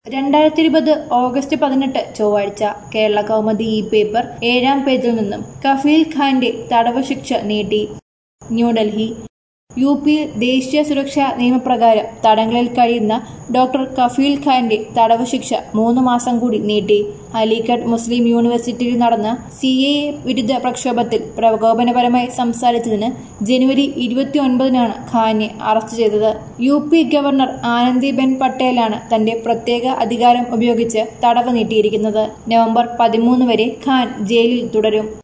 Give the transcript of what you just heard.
രണ്ടായിരത്തി ഇരുപത് ഓഗസ്റ്റ് പതിനെട്ട് ചൊവ്വാഴ്ച കേരള കൗമുദി ഈ പേപ്പർ ഏഴാം പേജിൽ നിന്നും കഫീൽ ഖാന്റെ തടവ് ശിക്ഷ നീട്ടി ന്യൂഡൽഹി യു പിയിൽ ദേശീയ സുരക്ഷാ നിയമപ്രകാരം തടങ്കലിൽ കഴിയുന്ന ഡോക്ടർ കഫീൽ ഖാന്റെ തടവ് ശിക്ഷ മൂന്ന് മാസം കൂടി നീട്ടി അലിഗഡ് മുസ്ലിം യൂണിവേഴ്സിറ്റിയിൽ നടന്ന സി എ വിരുദ്ധ പ്രക്ഷോഭത്തിൽ പ്രകോപനപരമായി സംസാരിച്ചതിന് ജനുവരി ഇരുപത്തിയൊൻപതിനാണ് ഖാനെ അറസ്റ്റ് ചെയ്തത് യു പി ഗവർണർ ആനന്ദിബെൻ പട്ടേലാണ് തന്റെ പ്രത്യേക അധികാരം ഉപയോഗിച്ച് തടവ് നീട്ടിയിരിക്കുന്നത് നവംബർ പതിമൂന്ന് വരെ ഖാൻ ജയിലിൽ തുടരും